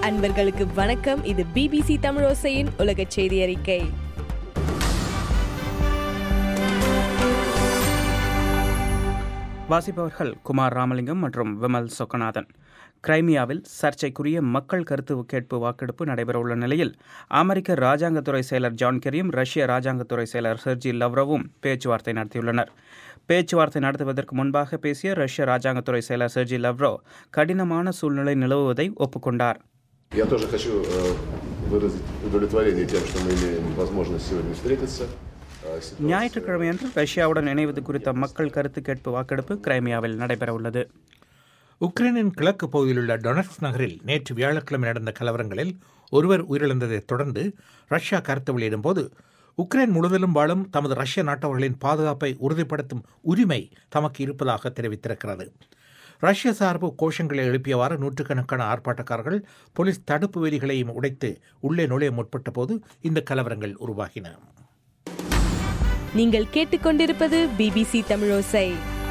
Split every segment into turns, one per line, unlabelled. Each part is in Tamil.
அன்பர்களுக்கு வணக்கம் இது பிபிசி தமிழோசையின் உலக செய்தி அறிக்கை
வாசிப்பவர்கள் குமார் ராமலிங்கம் மற்றும் விமல் சொக்கநாதன் கிரைமியாவில் சர்ச்சைக்குரிய மக்கள் கருத்து கேட்பு வாக்கெடுப்பு நடைபெறவுள்ள நிலையில் அமெரிக்க ராஜாங்கத்துறை செயலர் ஜான் கெரியும் ரஷ்ய ராஜாங்கத்துறை செயலர் செர்ஜி லவ்ரோவும் பேச்சுவார்த்தை நடத்தியுள்ளனர் பேச்சுவார்த்தை நடத்துவதற்கு முன்பாக பேசிய ரஷ்ய ராஜாங்கத்துறை செயலர் செர்ஜி லவ்ரோ கடினமான சூழ்நிலை நிலவுவதை ஒப்புக்கொண்டார்
Я тоже хочу э, выразить удовлетворение тем, что мы имеем возможность сегодня встретиться. Э, ситуация-
ஞாயிற்றுக்கிழமையன்று ரஷ்யாவுடன் இணைவது குறித்த மக்கள் கருத்து கேட்பு வாக்கெடுப்பு கிரைமியாவில் நடைபெறவுள்ளது
உக்ரைனின் கிழக்கு பகுதியில் உள்ள டொனட்ஸ் நகரில் நேற்று வியாழக்கிழமை நடந்த கலவரங்களில் ஒருவர் உயிரிழந்ததைத் தொடர்ந்து ரஷ்யா கருத்து வெளியிடும்போது உக்ரைன் முழுவதிலும் வாழும் தமது ரஷ்ய நாட்டவர்களின் பாதுகாப்பை உறுதிப்படுத்தும் உரிமை தமக்கு இருப்பதாக தெரிவித்திருக்கிறது ரஷ்ய சார்பு கோஷங்களை எழுப்பியவாறு நூற்றுக்கணக்கான ஆர்ப்பாட்டக்காரர்கள் போலீஸ் தடுப்பு வேலிகளையும் உடைத்து உள்ளே நுழைய முற்பட்ட போது இந்த கலவரங்கள் உருவாகின
நீங்கள் கேட்டுக்கொண்டிருப்பது பிபிசி தமிழோசை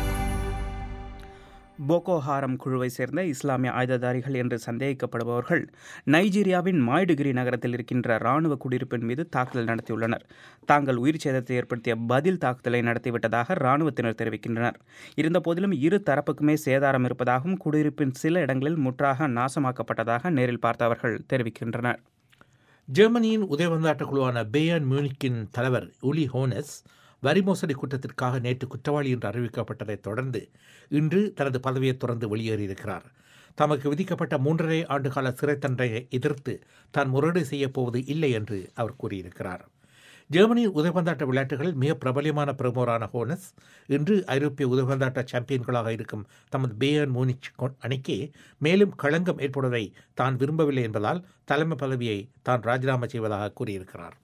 போகோ ஹாரம் குழுவை சேர்ந்த இஸ்லாமிய ஆயுததாரிகள் என்று சந்தேகிக்கப்படுபவர்கள் நைஜீரியாவின் மாய்டுகிரி நகரத்தில் இருக்கின்ற ராணுவ குடியிருப்பின் மீது தாக்குதல் நடத்தியுள்ளனர் தாங்கள் உயிர் சேதத்தை ஏற்படுத்திய பதில் தாக்குதலை நடத்திவிட்டதாக ராணுவத்தினர் தெரிவிக்கின்றனர் இருந்தபோதிலும் இரு தரப்புக்குமே சேதாரம் இருப்பதாகவும் குடியிருப்பின் சில இடங்களில் முற்றாக நாசமாக்கப்பட்டதாக நேரில் பார்த்தவர்கள் தெரிவிக்கின்றனர்
ஜெர்மனியின் உதயவந்தாட்ட குழுவான பேயன் மியூனிக்கின் தலைவர் உலி ஹோனஸ் வரி மோசடி குற்றத்திற்காக நேற்று குற்றவாளி என்று அறிவிக்கப்பட்டதைத் தொடர்ந்து இன்று தனது பதவியை தொடர்ந்து வெளியேறியிருக்கிறார் தமக்கு விதிக்கப்பட்ட மூன்றரை ஆண்டுகால சிறை தண்டனையை எதிர்த்து தான் முறையீடு செய்யப் போவது இல்லை என்று அவர் கூறியிருக்கிறார் ஜெர்மனியின் உதயபந்தாட்ட விளையாட்டுகளில் மிக பிரபலியமான பிரமுகரான ஹோனஸ் இன்று ஐரோப்பிய உதயபந்தாட்ட சாம்பியன்களாக இருக்கும் தமது பேயன் மூனிச் கொ- அணிக்கு மேலும் களங்கம் ஏற்படுவதை தான் விரும்பவில்லை என்பதால் தலைமை பதவியை தான் ராஜினாமா செய்வதாக கூறியிருக்கிறார்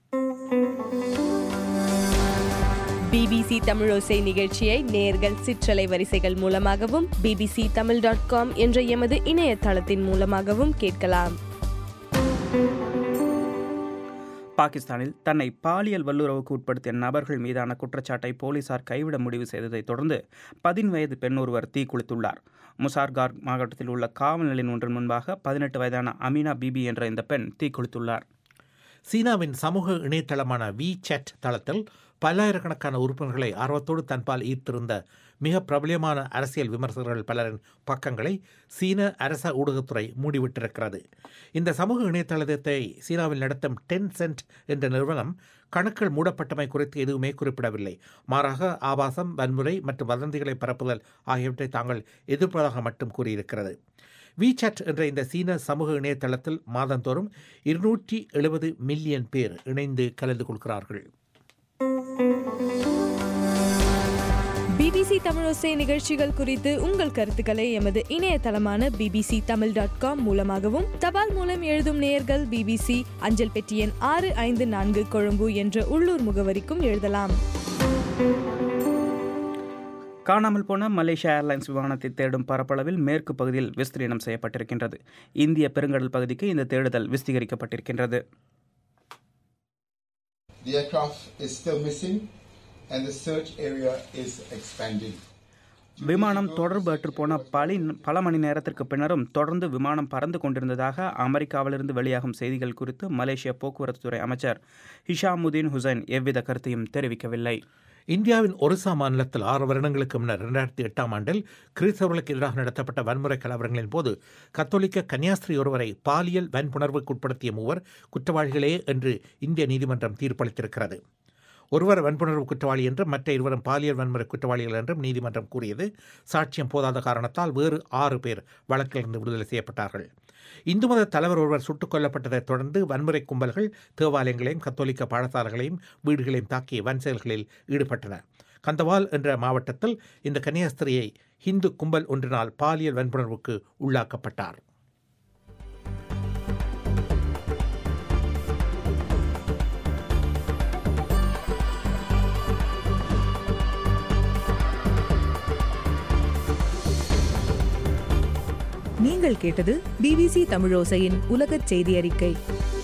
பிபிசி தமிழோசை நிகழ்ச்சியை நேர்கள் சிற்றலை வரிசைகள் மூலமாகவும் பிபிசி தமிழ் டாட் காம் என்ற எமது இணையதளத்தின் மூலமாகவும் கேட்கலாம்
பாகிஸ்தானில் தன்னை பாலியல் வல்லுறவுக்கு உட்படுத்திய நபர்கள் மீதான குற்றச்சாட்டை போலீசார் கைவிட முடிவு செய்ததைத் தொடர்ந்து பதின்வயது பெண் ஒருவர் தீக்குளித்துள்ளார் முசார்கார் மாவட்டத்தில் உள்ள காவல் நிலையம் ஒன்றின் முன்பாக பதினெட்டு வயதான அமீனா பிபி என்ற இந்த பெண் தீக்குளித்துள்ளார்
சீனாவின் சமூக இணையதளமான வி சேட் தளத்தில் பல்லாயிரக்கணக்கான உறுப்பினர்களை ஆர்வத்தோடு தன்பால் ஈர்த்திருந்த மிக பிரபலியமான அரசியல் விமர்சகர்கள் பலரின் பக்கங்களை சீன அரச ஊடகத்துறை மூடிவிட்டிருக்கிறது இந்த சமூக இணையதளத்தை சீனாவில் நடத்தும் டென் சென்ட் என்ற நிறுவனம் கணக்குகள் மூடப்பட்டமை குறித்து எதுவுமே குறிப்பிடவில்லை மாறாக ஆபாசம் வன்முறை மற்றும் வதந்திகளை பரப்புதல் ஆகியவற்றை தாங்கள் எதிர்ப்பதாக மட்டும் கூறியிருக்கிறது விசாட் என்ற இந்த சீன சமூக இணையதளத்தில் மாதந்தோறும் இருநூற்றி எழுபது மில்லியன் பேர் இணைந்து கலந்து கொள்கிறார்கள்
பிபிசி தமிழோசை நிகழ்ச்சிகள் குறித்து உங்கள் கருத்துக்களை எமது இணையதளமான பிபிசி தமிழ் டாட் காம் மூலமாகவும் தபால் மூலம் எழுதும் நேயர்கள் பிபிசி அஞ்சல் பெட்டி எண் ஆறு ஐந்து நான்கு கொழும்பு என்ற உள்ளூர் முகவரிக்கும் எழுதலாம்
காணாமல் போன மலேசியா ஏர்லைன்ஸ் விமானத்தை தேடும் பரப்பளவில் மேற்கு பகுதியில் விஸ்தீர்ணம் செய்யப்பட்டிருக்கின்றது இந்திய பெருங்கடல் பகுதிக்கு இந்த தேடுதல் விஸ்தீகரிக்கப்பட்டிருக்கின்றது
The aircraft is still missing and the search area is expanding.
விமானம் தொடர்பு அற்றுப்போன பலி பல மணி நேரத்திற்கு பின்னரும் தொடர்ந்து விமானம் பறந்து கொண்டிருந்ததாக அமெரிக்காவிலிருந்து வெளியாகும் செய்திகள் குறித்து மலேசிய போக்குவரத்துத்துறை அமைச்சர் ஹிஷாமுதீன் ஹுசைன் எவ்வித கருத்தையும் தெரிவிக்கவில்லை
இந்தியாவின் ஒரிசா மாநிலத்தில் ஆறு வருடங்களுக்கு முன்னர் இரண்டாயிரத்தி எட்டாம் ஆண்டில் கிறிஸ்தவர்களுக்கு எதிராக நடத்தப்பட்ட வன்முறை கலவரங்களின் போது கத்தோலிக்க கன்னியாஸ்திரி ஒருவரை பாலியல் வன்புணர்வுக்கு உட்படுத்திய மூவர் குற்றவாளிகளே என்று இந்திய நீதிமன்றம் தீர்ப்பளித்திருக்கிறது ஒருவர் வன்புணர்வு குற்றவாளி என்றும் மற்ற இருவரும் பாலியல் வன்முறை குற்றவாளிகள் என்றும் நீதிமன்றம் கூறியது சாட்சியம் போதாத காரணத்தால் வேறு ஆறு பேர் வழக்கிலிருந்து விடுதலை செய்யப்பட்டார்கள் இந்து மத தலைவர் ஒருவர் சுட்டுக் கொல்லப்பட்டதைத் தொடர்ந்து வன்முறை கும்பல்கள் தேவாலயங்களையும் கத்தோலிக்க பாடசாலைகளையும் வீடுகளையும் தாக்கி வன் செயல்களில் ஈடுபட்டன கந்தவால் என்ற மாவட்டத்தில் இந்த கன்னியாஸ்திரியை ஹிந்து கும்பல் ஒன்றினால் பாலியல் வன்புணர்வுக்கு உள்ளாக்கப்பட்டார்
நீங்கள் கேட்டது பிபிசி தமிழோசையின் உலகச் செய்தி அறிக்கை